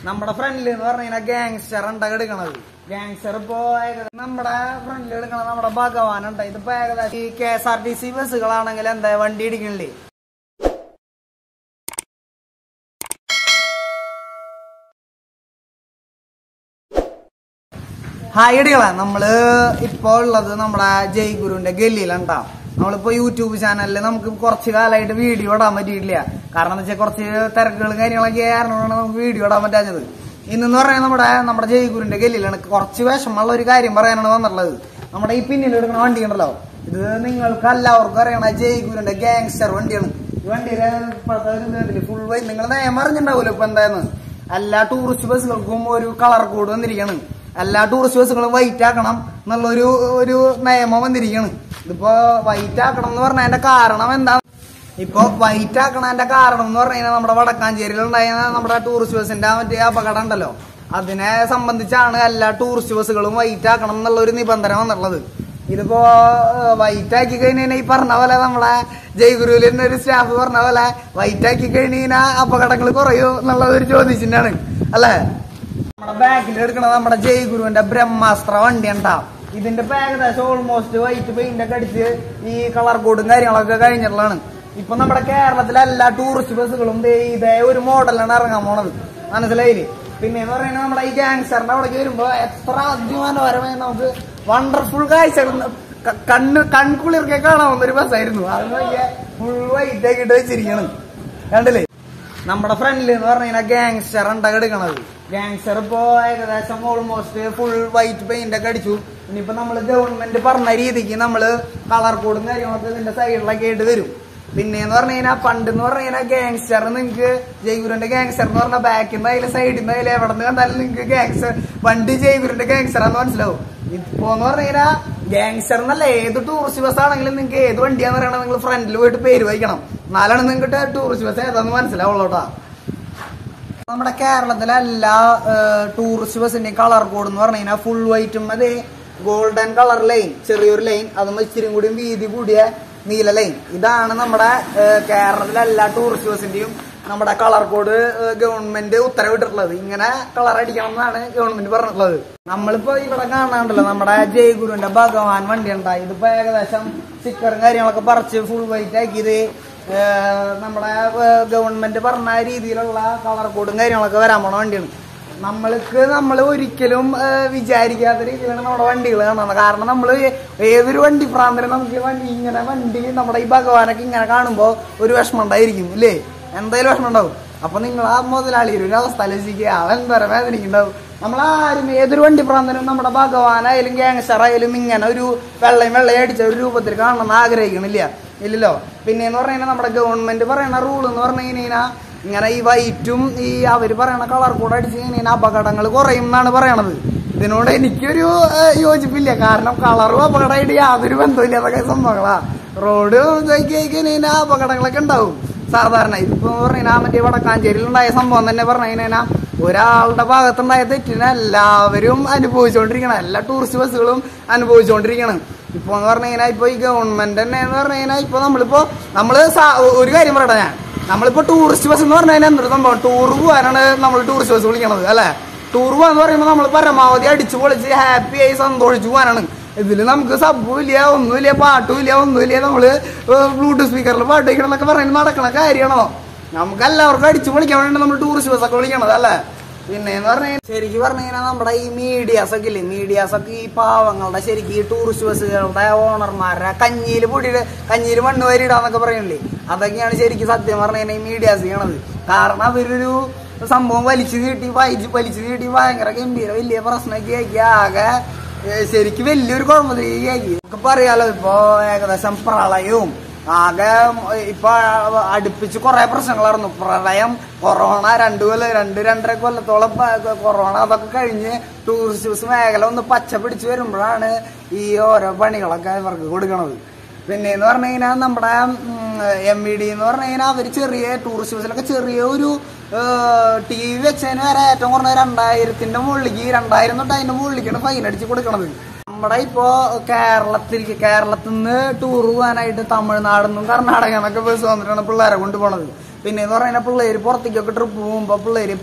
നമ്മുടെ ഫ്രണ്ടിൽ എന്ന് പറഞ്ഞു കഴിഞ്ഞാൽ ഗാങ്സ്റ്റർ ഉണ്ടാ എടുക്കണത് ഗാങ്സ്റ്റർ ഇപ്പോ ഏകദേശം നമ്മുടെ ഫ്രണ്ടിൽ എടുക്കണത് നമ്മുടെ ഭഗവാൻ ഉണ്ട് ഇതിപ്പോ ഏകദേശം ഈ K S R T C ബസ്സുകളാണെങ്കിൽ എന്താ വണ്ടി ഇടിക്കണില്ലേ ഹായ് ഇടികളെ നമ്മള് ഇപ്പൊ ഉള്ളത് നമ്മുടെ ജയ്ഗുരുവിന്റെ ഗല്ലിയിലുണ്ടാ നമ്മളിപ്പോ യൂട്യൂബ് ചാനലിൽ നമുക്ക് കുറച്ച് കാലമായിട്ട് വീഡിയോ ഇടാൻ പറ്റിയിട്ടില്ല കാരണം എന്താ വെച്ചാൽ കുറച്ച് തിരക്കുകളും കാര്യങ്ങളൊക്കെ കാരണമാണ് നമുക്ക് വീഡിയോ ഇടാൻ പറ്റാഞ്ഞത് ഇന്നെന്ന് പറഞ്ഞാൽ നമ്മുടെ നമ്മുടെ ജയ്ഗുരുവിന്റെ ഗല്ലിയിലാണ് കുറച്ച് വിഷമമുള്ള ഒരു കാര്യം പറയാനാണ് വന്നിട്ടുള്ളത് നമ്മുടെ ഈ പിന്നിൽ എടുക്കുന്ന വണ്ടി ഉണ്ടല്ലോ ഇത് നിങ്ങൾക്ക് എല്ലാവർക്കും അറിയണ ജയ്ഗുരുവിന്റെ ഗാങ്സ്റ്റർ വണ്ടിയാണ് ഈ വണ്ടിയിലെ ഇപ്പോഴത്തെ ഒരു ഇതില് ഫുൾ വൈ നിങ്ങൾ നിയമം അറിഞ്ഞിട്ടുണ്ടാവുമല്ലോ ഇപ്പൊ എന്തായെന്ന് എല്ലാ ടൂറിസ്റ്റ് ബസ്സുകൾക്കും ഒരു കളർ കോഡ് വന്നിരിക്കുകയാണ് എല്ലാ ടൂറിസ്റ്റ് ബസ്സുകളും വൈറ്റ് ആക്കണം എന്നുള്ള ഒരു ഒരു നിയമം വന്നിരിക്കുകയാണ് ഇതിപ്പോ വൈറ്റ് ആക്കണം എന്ന് പറഞ്ഞതിന്റെ കാരണം എന്താ ഇപ്പൊ വൈറ്റ് ആക്കണതിന്റെ കാരണം എന്ന് പറഞ്ഞു കഴിഞ്ഞാൽ നമ്മുടെ വടക്കാഞ്ചേരിയിൽ ഉണ്ടായ നമ്മുടെ ടൂറിസ്റ്റ് ബസ്സിന്റെ ആ മറ്റേ അപകടം ഉണ്ടല്ലോ അതിനെ സംബന്ധിച്ചാണ് എല്ലാ ടൂറിസ്റ്റ് ബസ്സുകളും വൈറ്റ് ആക്കണം എന്നുള്ള ഒരു നിബന്ധന വന്നിട്ടുള്ളത് ഇതിപ്പോ വൈറ്റ് ആക്കി കഴിഞ്ഞാൽ ഈ പറഞ്ഞ പോലെ നമ്മളെ ജയ്ഗുരുവിൽ തന്നെ ഒരു സ്റ്റാഫ് പറഞ്ഞ പോലെ വൈറ്റ് ആക്കി കഴിഞ്ഞാൽ അപകടങ്ങൾ കുറയൂ എന്നുള്ള ഒരു ചോദ്യചിഹ്നാണ് അല്ലേ നമ്മുടെ ബാക്കിൽ എടുക്കണത് നമ്മുടെ ജയ്ഗുരുവിന്റെ ബ്രഹ്മാസ്ത്ര വണ്ടി ഉണ്ടാവും ഇതിന്റെ ഇപ്പൊ ഏകദേശം ഓൾമോസ്റ്റ് വൈറ്റ് പെയിന്റ് ഒക്കെ അടിച്ച് ഈ കളർ കോഡും കാര്യങ്ങളൊക്കെ കഴിഞ്ഞിട്ടുള്ളതാണ് ഇപ്പൊ നമ്മുടെ കേരളത്തിലെ എല്ലാ ടൂറിസ്റ്റ് ബസ്സുകളും ദേ ഇതേ ഒരു മോഡലാണ് ഇറങ്ങാൻ പോണത് മനസ്സിലായില്ലേ പിന്നെ എന്ന് പറയുന്നത് നമ്മുടെ ഈ ഗാങ്സ്റ്ററിന്റെ അവിടേക്ക് വരുമ്പോ എത്ര അതിമനോഹരമായി നമുക്ക് വണ്ടർഫുൾ കാഴ്ചകൾ ക- കണ്ണ് കൺകുളിർക്കെ കാണാവുന്ന ഒരു ബസ്സായിരുന്നു അത് ഫുൾ വൈറ്റ് ആക്കിയിട്ട് വെച്ചിരിക്കണം കണ്ടില്ലേ നമ്മുടെ ഫ്രണ്ടിൽ എന്ന് പറഞ്ഞു കഴിഞ്ഞാൽ ഗാങ്സ്റ്റർ ഉണ്ടാ എടുക്കണത് ഗാങ്സ്റ്റർ ഇപ്പോ ഏകദേശം ഓൾമോസ്റ്റ് ഫുൾ വൈറ്റ് പെയിന്റ് ഒക്കെ അടിച്ചു ഇനിയിപ്പോ നമ്മള് ഗവൺമെന്റ് പറഞ്ഞ രീതിക്ക് നമ്മള് കളർ കോഡും കാര്യങ്ങളൊക്കെ ഇതിന്റെ സൈഡിലൊക്കെ ആയിട്ട് വരും പിന്നെ എന്ന് പറഞ്ഞു കഴിഞ്ഞാൽ പണ്ട് എന്ന് പറഞ്ഞു കഴിഞ്ഞാൽ ഗാങ്സ്റ്റർ നിങ്ങൾക്ക് ജയ്ഗുരുന്റെ ഗാങ്സ്റ്റർ എന്ന് പറഞ്ഞാൽ ബാക്കിൽ നിന്ന് അതിലെ സൈഡിൽ നിന്ന് അതിൽ എവിടെ നിന്ന് കണ്ടാലും നിങ്ങൾക്ക് ഗാങ്സ്റ്റർ വണ്ടി ജയ്ഗുരുന്റെ ഗാങ്സ്റ്റർ എന്ന് മനസ്സിലാവും ഇപ്പോ എന്ന് പറഞ്ഞു കഴിഞ്ഞാൽ ഗാങ്സ്റ്റർ എന്നല്ല ഏത് ടൂറിസ്റ്റ് ബസ് ആണെങ്കിലും നിങ്ങൾക്ക് ഏത് വണ്ടിയാന്ന് പറയണത് നിങ്ങൾ ഫ്രണ്ടിൽ പോയിട്ട് പേര് വയ്ക്കണം എന്നാലാണ് നിങ്ങൾക്ക് ടൂറിസ്റ്റ് ബസ് ഏതാന്ന് മനസ്സിലാവുള്ളൂട്ടാ നമ്മുടെ കേരളത്തിലെ എല്ലാ ടൂറിസ്റ്റ് ബസ്സിന്റെയും കളർ കോഡ് എന്ന് പറഞ്ഞു കഴിഞ്ഞാൽ ഫുൾ വൈറ്റും അത് ഗോൾഡൻ കളർ ലൈൻ ചെറിയൊരു ലൈൻ അതും ഇച്ചിരി കൂടി വീതി കൂടിയ നീല ലൈൻ ഇതാണ് നമ്മുടെ ഏഹ്, കേരളത്തിലെ എല്ലാ ടൂറിസ്റ്റ് ബസ്സിന്റെയും നമ്മുടെ കളർ കോഡ് ഗവൺമെന്റ് ഉത്തരവിട്ടിട്ടുള്ളത് ഇങ്ങനെ കളർ അടിക്കണം എന്നാണ് ഗവൺമെന്റ് പറഞ്ഞിട്ടുള്ളത് നമ്മളിപ്പോ ഇവിടെ കാണാണ്ടല്ലോ നമ്മുടെ ജയ്ഗുരുവിന്റെ ഭഗവാൻ വണ്ടി ഉണ്ടായി ഇതിപ്പോ ഏകദേശം സ്റ്റിക്കറും കാര്യങ്ങളൊക്കെ പറിച്ച് ഫുൾ വൈറ്റ് ആക്കിയത് ഏഹ് നമ്മുടെ ഏഹ് ഗവൺമെന്റ് പറഞ്ഞ രീതിയിലുള്ള കളർ കോഡും കാര്യങ്ങളൊക്കെ വരാൻ പോണ വണ്ടിയാണ് നമ്മൾക്ക് നമ്മൾ ഒരിക്കലും ഏഹ് വിചാരിക്കാത്ത രീതിയിലാണ് നമ്മുടെ വണ്ടികൾ കാണുന്നത് കാരണം നമ്മൾ ഏതൊരു വണ്ടി പ്രാന്തരം നമുക്ക് ഈ വണ്ടി ഇങ്ങനെ വണ്ടി നമ്മുടെ ഈ ഭഗവാനൊക്കെ ഇങ്ങനെ കാണുമ്പോൾ ഒരു വിഷമം ഉണ്ടായിരിക്കും ഇല്ലേ എന്തായാലും വിഷമം ഉണ്ടാവും അപ്പൊ നിങ്ങൾ ആ മുതലാളിയുടെ ഒരു അവസ്ഥ ആലോചിക്കുക അവൻ വരെ വേദനിക്കുണ്ടാവും നമ്മളാരും ഏതൊരു വണ്ടി പ്രാന്തനും നമ്മുടെ ഭഗവാനായാലും ഗാങ്സ്റ്റർ ആയാലും ഇങ്ങനെ ഒരു വെള്ളയും വെള്ളയും അടിച്ച ഒരു രൂപത്തിൽ കാണണമെന്ന് ആഗ്രഹിക്കണില്ല ഇല്ലല്ലോ പിന്നെ എന്ന് പറഞ്ഞു കഴിഞ്ഞാൽ നമ്മുടെ ഗവൺമെന്റ് പറയുന്ന റൂൾ എന്ന് പറഞ്ഞു കഴിഞ്ഞാൽ ഇങ്ങനെ ഈ വൈറ്റും ഈ അവര് പറയണ കളർ കൂടെ അടിച്ച് കഴിഞ്ഞാൽ അപകടങ്ങൾ കുറയും എന്നാണ് പറയണത് ഇതിനോട് എനിക്കൊരു ഏഹ്, യോജിപ്പില്ല കാരണം കളറും അപകടമായിട്ട് യാതൊരു ബന്ധമില്ലാത്ത സംഭവങ്ങളാ റോഡ് കഴിഞ്ഞാൽ അപകടങ്ങളൊക്കെ ഉണ്ടാവും സാധാരണ ഇതിപ്പോ പറഞ്ഞാൽ മറ്റേ വടക്കാഞ്ചേരിയിൽ ഉണ്ടായ സംഭവം തന്നെ പറഞ്ഞു കഴിഞ്ഞാൽ ഒരാളുടെ ഭാഗത്തുണ്ടായ തെറ്റിനെ എല്ലാവരും അനുഭവിച്ചുകൊണ്ടിരിക്കണം എല്ലാ ടൂറിസ്റ്റ് ബസ്സുകളും അനുഭവിച്ചുകൊണ്ടിരിക്കണം ഇപ്പൊ എന്ന് പറഞ്ഞു കഴിഞ്ഞാൽ ഇപ്പൊ ഈ ഗവൺമെന്റ് തന്നെ എന്ന് പറഞ്ഞു കഴിഞ്ഞാൽ ഇപ്പൊ നമ്മളിപ്പോ നമ്മള് സാ- ഒരു കാര്യം പറയട്ടെ ഞാൻ നമ്മളിപ്പോ ടൂറിസ്റ്റ് ബസ് എന്ന് പറഞ്ഞു കഴിഞ്ഞാൽ എന്തൊരു സംഭവം ടൂർ പോകാനാണ് നമ്മൾ ടൂറിസ്റ്റ് ബസ് വിളിക്കണത് അല്ലെ ടൂർ പോകാന്ന് പറയുമ്പോൾ നമ്മൾ പരമാവധി അടിച്ചു പൊളിച്ച് ഹാപ്പി ആയി സന്തോഷിച്ചു പോകാനാണ് ഇതില് നമുക്ക് സബ്ബും ഇല്ല ഒന്നുമില്ല പാട്ടും ഇല്ല ഒന്നുമില്ല നമ്മള് ബ്ലൂടൂത്ത് സ്പീക്കറിൽ പാട്ട് വയ്ക്കണം എന്നൊക്കെ പറയുന്നത് നടക്കണ കാര്യമാണോ നമുക്ക് എല്ലാവർക്കും അടിച്ചു പൊളിക്കാൻ വേണ്ടി നമ്മൾ ടൂറിസ്റ്റ് ബസ് ഒക്കെ വിളിക്കണത് അല്ലേ പിന്നെ എന്ന് പറഞ്ഞാൽ ശരിക്കും പറഞ്ഞു കഴിഞ്ഞാൽ നമ്മുടെ ഈ മീഡിയാസ് ഒക്കെ ഇല്ലേ മീഡിയാസ് ഒക്കെ ഈ പാവങ്ങളുടെ ശരിക്കും ഈ ടൂറിസ്റ്റ് ബസ്സുകളുടെ ഓണർമാരുടെ കഞ്ഞിയിൽ പൊടിയിട്ട് കഞ്ഞിയിൽ മണ്ണ് വരിടാന്നൊക്കെ പറയണില്ലേ അതൊക്കെയാണ് ശരിക്കും സത്യം പറഞ്ഞു കഴിഞ്ഞാൽ ഈ മീഡിയാസ് ചെയ്യണത് കാരണം അവരൊരു സംഭവം വലിച്ചു നീട്ടി വായിച്ച് വലിച്ചു നീട്ടി ഭയങ്കര ഗംഭീര വലിയ പ്രശ്നമൊക്കെ ആക്കി ആകെ ഏഹ് ശരിക്കും വലിയൊരു കുഴപ്പത്തിലേക്ക് നമുക്ക് പറയാലോ ഇപ്പൊ ഏകദേശം പ്രളയവും ആകെ ഇപ്പൊ അടുപ്പിച്ച് കുറെ പ്രശ്നങ്ങളായിരുന്നു പ്രളയം കൊറോണ രണ്ടു കൊല്ലം രണ്ട് രണ്ടര കൊല്ലത്തോളം പ- കൊറോണ അതൊക്കെ കഴിഞ്ഞ് ടൂറിസ്റ്റ് ബസ് മേഖല ഒന്ന് പച്ച പിടിച്ച് വരുമ്പോഴാണ് ഈ ഓരോ പണികളൊക്കെ ഇവർക്ക് കൊടുക്കണത് പിന്നെ എന്ന് പറഞ്ഞു കഴിഞ്ഞാൽ നമ്മുടെ എം വി ഡി എന്ന് പറഞ്ഞു കഴിഞ്ഞാൽ അവർ ചെറിയ ടൂറിസ്റ്റ് ബസ്സിലൊക്കെ ചെറിയ ഒരു ടി വി വെച്ചതിന് വരെ ഏറ്റവും കുറഞ്ഞ രണ്ടായിരത്തിന്റെ മുകളിലേക്ക് രണ്ടായിരം തൊട്ട് അതിന്റെ മുകളിലേക്കാണ് ഫൈൻ അടിച്ച് കൊടുക്കണത് നമ്മുടെ ഇപ്പോ കേരളത്തിലേക്ക് കേരളത്തിൽ നിന്ന് ടൂർ പോകാനായിട്ട് തമിഴ്നാട് നിന്നും കർണാടക എന്നൊക്കെ ബസ് വന്നിട്ടാണ് പിള്ളേരെ കൊണ്ടുപോണത് പിന്നെ എന്ന് പറഞ്ഞാൽ പിള്ളേര് പുറത്തേക്കൊക്കെ ട്രിപ്പ് പോകുമ്പോ പിള്ളേര് ഇപ്പോ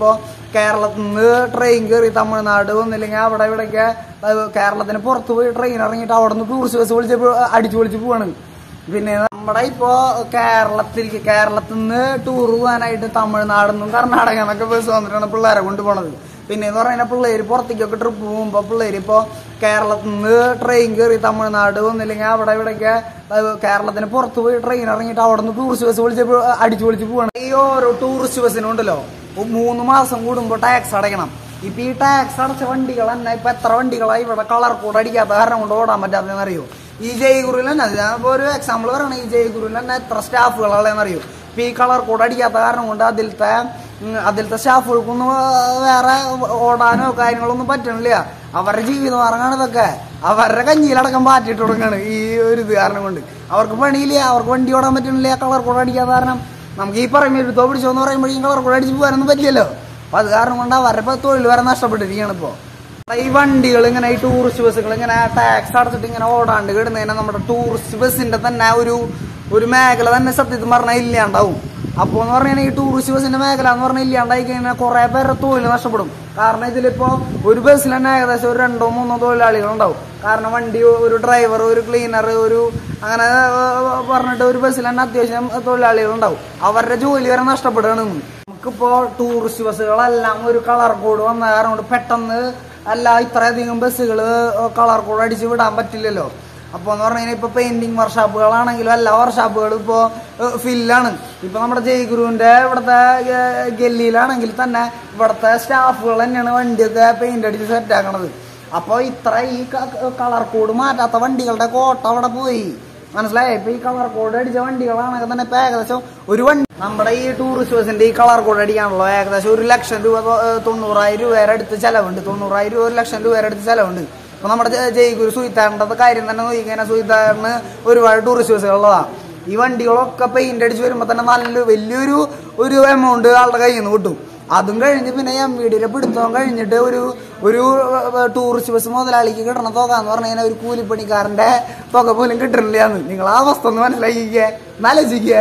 കേരളത്തിൽ നിന്ന് ട്രെയിൻ കയറി തമിഴ്നാട് ഒന്നില്ലെങ്കിൽ അവിടെ ഇവിടെയൊക്കെ അത് കേരളത്തിന് പുറത്ത് പോയി ട്രെയിൻ ഇറങ്ങിയിട്ട് അവിടെ നിന്ന് ടൂറിസ്റ്റ് ബസ് വിളിച്ച് അടിച്ചു വിളിച്ച് പോവാണ് പിന്നെ നമ്മുടെ ഇപ്പോ കേരളത്തിലേക്ക് കേരളത്തിൽ നിന്ന് ടൂർ പോകാനായിട്ട് തമിഴ്നാട് നിന്നും കർണാടക എന്നൊക്കെ ബസ് വന്നിട്ടാണ് പിള്ളേരെ കൊണ്ടുപോണത് പിന്നെ എന്ന് പറഞ്ഞാൽ പിള്ളേര് പുറത്തേക്കൊക്കെ ട്രിപ്പ് പോകുമ്പോ പിള്ളേര് ഇപ്പോ കേരളത്തിൽ നിന്ന് ട്രെയിൻ കയറി തമിഴ്നാട് ഒന്നില്ലെങ്കിൽ അവിടെ ഇവിടെയൊക്കെ അത് കേരളത്തിന് പുറത്ത് പോയി ട്രെയിൻ ഇറങ്ങിയിട്ട് അവിടെ നിന്ന് ടൂറിസ്റ്റ് ബസ് വിളിച്ച് അടിച്ചു വിളിച്ച് പോവാണ് ഈ ഓരോ ടൂറിസ്റ്റ് ബസ്സിനും ഉണ്ടല്ലോ മൂന്ന് മാസം കൂടുമ്പോൾ ടാക്സ് അടയ്ക്കണം ഇപ്പൊ ഈ ടാക്സ് അടച്ച വണ്ടികൾ തന്നെ ഇപ്പൊ എത്ര വണ്ടികളായി ഇവിടെ കളർ കോഡ് അടിക്കാത്ത കാരണം കൊണ്ട് ഓടാൻ പറ്റാത്തതെന്ന് അറിയോ ഈ ജയ്ഗുരുവിൽ തന്നെ ഞാനിപ്പോ ഒരു എക്സാമ്പിൾ പറയണ ഈ ജയ്ഗുരുവിൽ തന്നെ എത്ര സ്റ്റാഫുകളാണെന്ന് അറിയോ ഇപ്പൊ ഈ കളർ കോഡ് അടിക്കാത്ത കാരണം കൊണ്ട് അതിലത്തെ ഉം, അതിലത്തെ സ്റ്റാഫുകൾക്കൊന്നും വേറെ ഓടാനോ കാര്യങ്ങളൊന്നും പറ്റണില്ല അവരുടെ ജീവിതമാർഗമാണ് ഇതൊക്കെ അവരുടെ കഞ്ഞിയിലടക്കം പാറ്റിട്ട് കൊടുക്കാണ് ഈ ഒരു ഇത് കാരണം കൊണ്ട് അവർക്ക് പണിയില്ല അവർക്ക് വണ്ടി ഓടാൻ പറ്റണില്ല കളർ കോഡ് അടിക്കാത്ത കാരണം നമുക്ക് ഈ പറയുമ്പോൾ എടുത്തോ പിടിച്ചോ എന്ന് പറയുമ്പോഴേക്കും കളർ കോഡ് അടിച്ച് പോകാനൊന്നും പറ്റില്ലല്ലോ അപ്പൊ അത് കാരണം കൊണ്ട് അവരുടെ ഇപ്പൊ തൊഴിൽ വരെ നഷ്ടപ്പെട്ടിരിക്കുകയാണ് ഇപ്പോ ഈ വണ്ടികൾ ഇങ്ങനെ ഈ ടൂറിസ്റ്റ് ബസ്സുകൾ ഇങ്ങനെ ടാക്സ് അടച്ചിട്ട് ഇങ്ങനെ ഓടാണ്ട് കിടുന്നതിനെ നമ്മുടെ ടൂറിസ്റ്റ് ബസ്സിന്റെ തന്നെ ഒരു ഒരു മേഖല തന്നെ സത്യത്തിൽ പറഞ്ഞാൽ ഇല്ലാണ്ടാവും അപ്പോ എന്ന് പറഞ്ഞാൽ ഈ ടൂറിസ്റ്റ് ബസ്സിന്റെ മേഖല എന്ന് പറഞ്ഞാൽ ഇല്ലാണ്ടായി കഴിഞ്ഞാൽ കുറെ പേരുടെ തൊഴിൽ നഷ്ടപ്പെടും കാരണം ഇതിലിപ്പോ ഒരു ബസ്സിൽ തന്നെ ഏകദേശം ഒരു രണ്ടോ മൂന്നോ തൊഴിലാളികൾ ഉണ്ടാവും കാരണം വണ്ടി ഒരു ഡ്രൈവർ ഒരു ക്ലീനർ ഒരു അങ്ങനെ ഏർ, പറഞ്ഞിട്ട് ഒരു ബസ്സിൽ തന്നെ അത്യാവശ്യം തൊഴിലാളികൾ ഉണ്ടാവും അവരുടെ ജോലി വരെ നഷ്ടപ്പെടുകയാണ് ഇന്ന്. നമുക്കിപ്പോ ടൂറിസ്റ്റ് ബസ്സുകളെല്ലാം ഒരു കളർ കോഡ് വന്ന കാരണം കൊണ്ട് പെട്ടെന്ന് അല്ല ഇത്രയധികം ബസ്സുകൾ കളർ കോഡ് അടിച്ച് വിടാൻ പറ്റില്ലല്ലോ അപ്പോൾ എന്ന് പറഞ്ഞു കഴിഞ്ഞാൽ ഇപ്പൊ പെയിന്റിങ് വർക്ക്ഷോപ്പുകളാണെങ്കിലും എല്ലാ വർക്ക്ഷോപ്പുകളും ഇപ്പോൾ ഫില്ലാണ് ഇപ്പൊ നമ്മുടെ ജയ്ഗുരുവിന്റെ ഇവിടുത്തെ ഏർ, ഗല്ലിയിലാണെങ്കിൽ തന്നെ ഇവിടുത്തെ സ്റ്റാഫുകൾ തന്നെയാണ് വണ്ടിയൊക്കെ പെയിന്റ് അടിച്ച് സെറ്റ് ആക്കണത് അപ്പോൾ ഇത്ര ഈ കളർ കോഡ് മാറ്റാത്ത വണ്ടികളുടെ കോട്ട അവിടെ പോയി മനസ്സിലായി ഇപ്പൊ ഈ കളർ കോഡ് അടിച്ച വണ്ടികളാണെങ്കിൽ തന്നെ ഇപ്പൊ ഏകദേശം ഒരു വണ്ടി നമ്മുടെ ഈ ടൂറിസ്റ്റ് ബസിന്റെ ഈ കളർ കോഡ് അടിക്കാണല്ലോ ഏകദേശം ഒരു ലക്ഷം രൂപ തൊ- ഏഹ് തൊണ്ണൂറായിരം രൂപ വരെ അടുത്ത് ചെലവുണ്ട് തൊണ്ണൂറായിരം രൂപ ഒരു ലക്ഷം രൂപ വരെ അടുത്ത് ചെലവുണ്ട് അപ്പൊ നമ്മുടെ ജ- ജയ്ഗുരു സുയിത്താറിന്റെ കാര്യം തന്നെ നോക്കിക്കഴിഞ്ഞാൽ സുയിത്താറിന് ഒരുപാട് ടൂറിസ്റ്റ് ബസ്സുകളുള്ളതാ ഈ വണ്ടികളൊക്കെ പെയിന്റ് അടിച്ച് വരുമ്പോ തന്നെ നല്ല വലിയൊരു ഒരു എമൗണ്ട് ആളുടെ കയ്യിൽ നിന്ന് കിട്ടും അതും കഴിഞ്ഞ് പിന്നെ എം വി ഡിയിലെ പിടുത്തം കഴിഞ്ഞിട്ട് ഒരു ഒരു ടൂറിസ്റ്റ് ബസ് മുതലാളിക്ക് കിട്ടണ തുക എന്ന് പറഞ്ഞു കഴിഞ്ഞാൽ ഒരു കൂലിപ്പണിക്കാരന്റെ തുക പോലും കിട്ടണില്ലാന്ന് നിങ്ങൾ ആ അവസ്ഥ ഒന്ന് മനസ്സിലാക്കിക്കേ നാലോചിക്കേ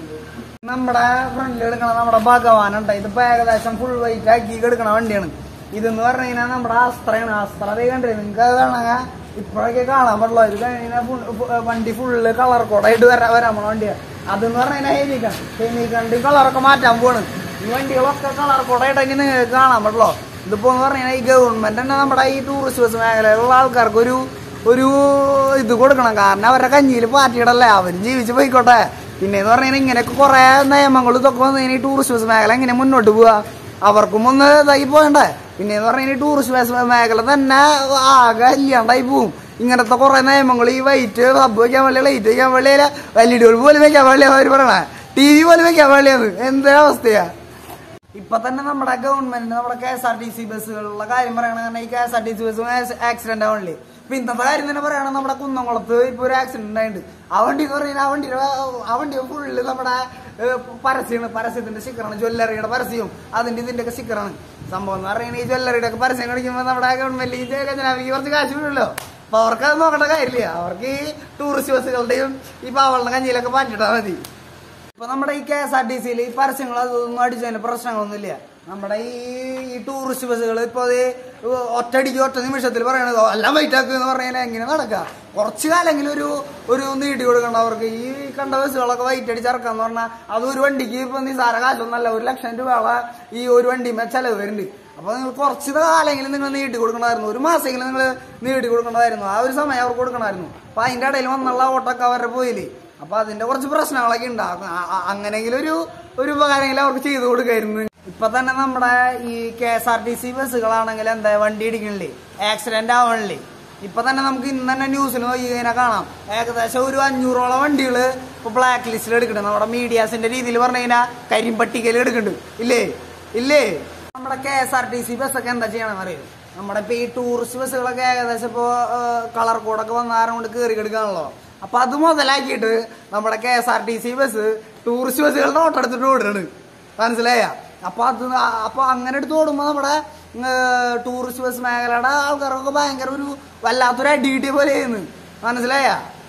നമ്മുടെ ഫ്രണ്ടിൽ എടുക്കണ നമ്മുടെ ഭഗവാനുണ്ട് ഇതിപ്പോ ഏകദേശം ഫുൾ വൈറ്റ് ആക്കി എടുക്കണ വണ്ടിയാണ് ഇതെന്ന് പറഞ്ഞു കഴിഞ്ഞാൽ നമ്മുടെ അസ്ത്രയാണ് അസ്ത്ര അതേ കണ്ടില്ലേ നിങ്ങൾക്ക് അത് കാണാ ഇപ്പോഴൊക്കെ കാണാൻ പറ്റുള്ളൂ ഇത് കഴിഞ്ഞാൽ വണ്ടി ഫുള്ള് കളർ കോഡായിട്ട് വരാൻ വരാൻ പോണ വണ്ടിയാണ് അതെന്ന് പറഞ്ഞു കഴിഞ്ഞാൽ ഹെമിക്കൺ ഹെമിക്കണ്ട് കളറൊക്കെ മാറ്റാൻ പോണ് ഈ വണ്ടികളൊക്കെ കളർ കോഡായിട്ട് ഇനി നിങ്ങൾക്ക് കാണാൻ പറ്റുള്ളൂ ഇതിപ്പോ എന്ന് പറഞ്ഞു കഴിഞ്ഞാൽ ഈ ഗവൺമെന്റ് തന്നെ നമ്മുടെ ഈ ടൂറിസ്റ്റ് ബസ് മേഖലയിലുള്ള ആൾക്കാർക്ക് ഒരു ഒരു ഇത് കൊടുക്കണം കാരണം അവരുടെ കഞ്ഞിയിൽ പാർട്ടിയിടല്ലേ അവരും ജീവിച്ച് പോയിക്കോട്ടെ പിന്നെ എന്ന് പറഞ്ഞാൽ ഇങ്ങനെയൊക്കെ കുറെ നിയമങ്ങൾ ഇതൊക്കെ വന്നു കഴിഞ്ഞാൽ ഈ ടൂറിസ്റ്റ് ബസ് മേഖല എങ്ങനെ മുന്നോട്ട് പോവാ അവർക്കും ഒന്ന് ഇതായി പോകണ്ടേ പിന്നെ എന്ന് പറഞ്ഞാൽ ഈ ടൂറിസ്റ്റ് ബസ് മേഖല തന്നെ ആകെ ഇല്ലാണ്ടായി പോവും ഇങ്ങനത്തെ കുറെ നിയമങ്ങൾ ഈ വൈറ്റ് സബ് വെക്കാൻ വേണ്ടി ലൈറ്റ് വെക്കാൻ വേണ്ടിയില്ല എൽ ഇ ഡി പോലും വെക്കാൻ വേണ്ടിയാ അവർ പറയണേ ടി വി പോലും വെക്കാൻ വേണ്ടിയാണ് എന്താ അവസ്ഥയാ ഇപ്പൊ തന്നെ നമ്മുടെ ഗവൺമെന്റ് നമ്മുടെ K S R T C ബസ്സുകളുള്ള കാര്യം പറയണ ഈ K S R T C bus accident ആവണില്ലേ ഇപ്പൊ ഇന്നത്തെ കാര്യം തന്നെ പറയണത് നമ്മുടെ കുന്നംകുളത്ത് ഇപ്പൊ ഒരു ആക്സിഡന്റ് ഉണ്ടായിട്ടുണ്ട് ആ വണ്ടി എന്ന് പറഞ്ഞാൽ ആ വണ്ടി ആ വണ്ടി ഫുള്ള് നമ്മുടെ ഏഹ്, പരസ്യമാണ് പരസ്യത്തിന്റെ സ്റ്റിക്കറാണ് ജ്വല്ലറിയുടെ പരസ്യവും അതിന്റെ ഇതിന്റെ ഒക്കെ സ്റ്റിക്കറാണ് സംഭവം എന്ന് പറയുന്നത് ഈ ജ്വല്ലറിയുടെ ഒക്കെ പരസ്യം കാണിക്കുമ്പോൾ നമ്മുടെ ഗവൺമെന്റ് ഈ ഖജനാവിക്ക് കുറച്ച് കാശ് വീഴുമല്ലോ അപ്പൊ അവർക്ക് അത് നോക്കേണ്ട കാര്യമില്ല അവർക്ക് ഈ ടൂറിസ്റ്റ് ബസ്സുകളുടെയും ഈ പാവളുടെ കഞ്ഞിയിലൊക്കെ മാറ്റിട്ടാ മതി ഇപ്പൊ നമ്മുടെ ഈ കെ എസ് ആർ ടി സിയിൽ ഈ പരസ്യങ്ങൾ അതൊന്നും അടിച്ചതിന് പ്രശ്നങ്ങളൊന്നുമില്ല നമ്മുടെ ഈ ഈ ടൂറിസ്റ്റ് ബസ്സുകൾ ഇപ്പൊ അത് ഒറ്റടിക്ക് ഒറ്റ നിമിഷത്തിൽ പറയണത് എല്ലാം വൈറ്റ് ആക്കുക എന്ന് പറഞ്ഞാൽ എങ്ങനെ നടക്കുക കുറച്ചു കാലെങ്കിലും ഒരു ഒരു നീട്ടി കൊടുക്കണം അവർക്ക് ഈ കണ്ട ബസ്സുകളൊക്കെ വൈറ്റ് അടിച്ച് ഇറക്കാന്ന് പറഞ്ഞാൽ അത് ഒരു വണ്ടിക്ക് ഇപ്പൊ നിസാര കാശൊന്നല്ല ഒരു ലക്ഷം രൂപ ഈ ഒരു വണ്ടിമേ ചെലവ് വരുന്നുണ്ട് അപ്പൊ നിങ്ങൾ കുറച്ച് കാലെങ്കിലും നിങ്ങൾ നീട്ടി കൊടുക്കണമായിരുന്നു ഒരു മാസമെങ്കിലും നിങ്ങൾ നീട്ടി കൊടുക്കണമായിരുന്നു ആ ഒരു സമയം അവർക്ക് കൊടുക്കണമായിരുന്നു അപ്പൊ അതിന്റെ ഇടയിൽ വന്നുള്ള ഓട്ടൊക്കെ അവരുടെ പോയില്ലേ അപ്പൊ അതിന്റെ കുറച്ച് പ്രശ്നങ്ങളൊക്കെ ഉണ്ടാകും അങ്ങനെയെങ്കിലും ഒരു ഒരു ഉപകാരമെങ്കിലും അവർക്ക് ചെയ്തു കൊടുക്കായിരുന്നു ഇപ്പൊ തന്നെ നമ്മുടെ ഈ K S R T C ബസ്സുകളാണെങ്കിൽ എന്താ വണ്ടി ഇടിക്കണില്ലേ ആക്സിഡന്റ് ആവണില്ലേ ഇപ്പൊ തന്നെ നമുക്ക് ഇന്ന് തന്നെ ന്യൂസിൽ നോക്കി കഴിഞ്ഞാൽ കാണാം ഏകദേശം ഒരു അഞ്ഞൂറോളം വണ്ടികൾ ഇപ്പൊ ബ്ലാക്ക് ലിസ്റ്റിൽ എടുക്കുന്നുണ്ട് നമ്മുടെ മീഡിയാസിന്റെ രീതിയിൽ പറഞ്ഞു കഴിഞ്ഞാൽ കരിമ്പട്ടികയിൽ എടുക്കുന്നുണ്ട് ഇല്ലേ ഇല്ലേ നമ്മുടെ K S R T C ബസ്സൊക്കെ എന്താ ചെയ്യണമെന്ന് അറിയോ നമ്മുടെ ഇപ്പൊ ഈ ടൂറിസ്റ്റ് ബസ്സുകളൊക്കെ ഏകദേശം ഇപ്പോ കളർ കോഡൊക്കെ വന്നാരം കൊണ്ട് കയറി കിടക്കാണല്ലോ അപ്പൊ അത് മുതലാക്കിയിട്ട് നമ്മുടെ K S R T C bus tourist ബസ്സുകളുടെ ഓട്ടം എടുത്തിട്ട് ഓടുകയാണ് മനസ്സിലായ അപ്പൊ അത് ആ- അപ്പൊ അങ്ങനെ എടുത്ത് ഓടുമ്പോ നമ്മുടെ ടൂറിസ്റ്റ് ബസ് മേഖലയുടെ ആൾക്കാർക്കൊക്കെ ഭയങ്കര ഒരു വല്ലാത്തൊരു അടി കിട്ടിയ പോലെ ചെയ്യുന്നു മനസ്സിലായ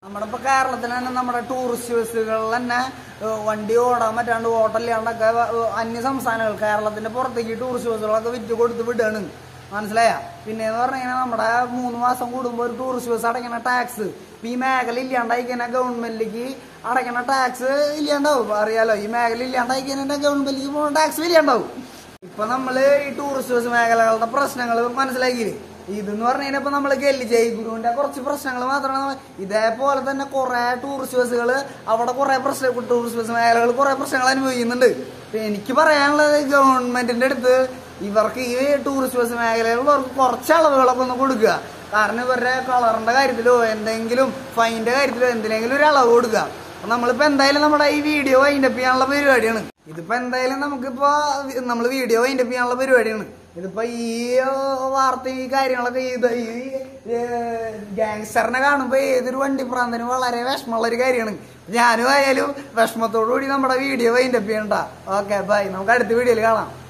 നമ്മുടെ ഇപ്പൊ കേരളത്തിൽ തന്നെ നമ്മുടെ ടൂറിസ്റ്റ് ബസ്സുകളിൽ തന്നെ ഏഹ്, വണ്ടി ഓടാൻ പറ്റാണ്ട് ഓട്ടമില്ലാണ്ടൊക്കെ ഏഹ്, അന്യ സംസ്ഥാനങ്ങൾ കേരളത്തിന്റെ പുറത്തേക്ക് ടൂറിസ്റ്റ് ബസ്സുകളൊക്കെ വിറ്റ് കൊടുത്ത് വിടുകയാണ് മനസ്സിലായ പിന്നെ എന്ന് പറഞ്ഞു കഴിഞ്ഞാൽ നമ്മുടെ മൂന്ന് മാസം കൂടുമ്പോൾ ഒരു ടൂറിസ്റ്റ് ബസ് അടയ്ക്കണ ടാക്സ് ഇപ്പൊ ഈ മേഖല ഇല്ലാണ്ടായി കഴിഞ്ഞാൽ ഗവൺമെന്റിലേക്ക് അടയ്ക്കണ ടാക്സ് ഇല്ലാണ്ടാവും അറിയാലോ ഈ മേഖല ഇല്ലാണ്ടായി കഴിഞ്ഞാൽ ഗവൺമെന്റിലേക്ക് പോകുന്ന ടാക്സ് ഇല്ലാണ്ടാവും ഇപ്പൊ നമ്മള് ഈ ടൂറിസ്റ്റ് ബസ് മേഖലകളുടെ പ്രശ്നങ്ങൾ മനസ്സിലാക്കിയില്ലേ ഇതെന്ന് പറഞ്ഞു കഴിഞ്ഞാൽ ഇപ്പൊ നമ്മള് ഗല്ലി ജയ്ഗുരുവിന്റെ കുറച്ച് പ്രശ്നങ്ങൾ മാത്രമാണ് ഇതേപോലെ തന്നെ കുറെ ടൂറിസ്റ്റ് ബസ്സുകൾ അവിടെ കുറെ പ്രശ്നം ടൂറിസ്റ്റ് ബസ് മേഖലകൾ കുറെ പ്രശ്നങ്ങൾ അനുഭവിക്കുന്നുണ്ട് ഇപ്പൊ എനിക്ക് പറയാനുള്ളത് ഗവൺമെന്റിന്റെ അടുത്ത് ഇവർക്ക് ഈ ടൂറിസ്റ്റ് ബസ് മേഖലയിലുള്ളവർക്ക് കുറച്ച് അളവുകളൊക്കെ ഒന്ന് കൊടുക്കുക കാരണം ഇവരുടെ കളറിന്റെ കാര്യത്തിലോ എന്തെങ്കിലും ഫൈനിന്റെ കാര്യത്തിലോ എന്തിനെങ്കിലും ഒരു അളവ് കൊടുക്കുക അപ്പൊ നമ്മളിപ്പോ എന്തായാലും നമ്മുടെ ഈ വീഡിയോ വൈൻഡപ്പ് ചെയ്യാനുള്ള പരിപാടിയാണ് ഇതിപ്പോ എന്തായാലും നമുക്കിപ്പോ നമ്മൾ വീഡിയോ വൈൻഡപ്പ് ചെയ്യാനുള്ള പരിപാടിയാണ് ഇതിപ്പോ ഈ ഏഹ്, വാർത്ത ഈ കാര്യങ്ങളൊക്കെ ഇത് ഈ ഗാങ്സ്റ്ററിനെ കാണുമ്പോ ഏതൊരു വണ്ടി പ്രാന്തനും വളരെ വിഷമമുള്ള ഒരു കാര്യമാണ് ഞാനും ആയാലും വിഷമത്തോടു കൂടി നമ്മുടെ വീഡിയോ വൈൻഡപ്പ് ചെയ്യണ്ട ഓക്കെ ബൈ നമുക്ക് അടുത്ത വീഡിയോയിൽ കാണാം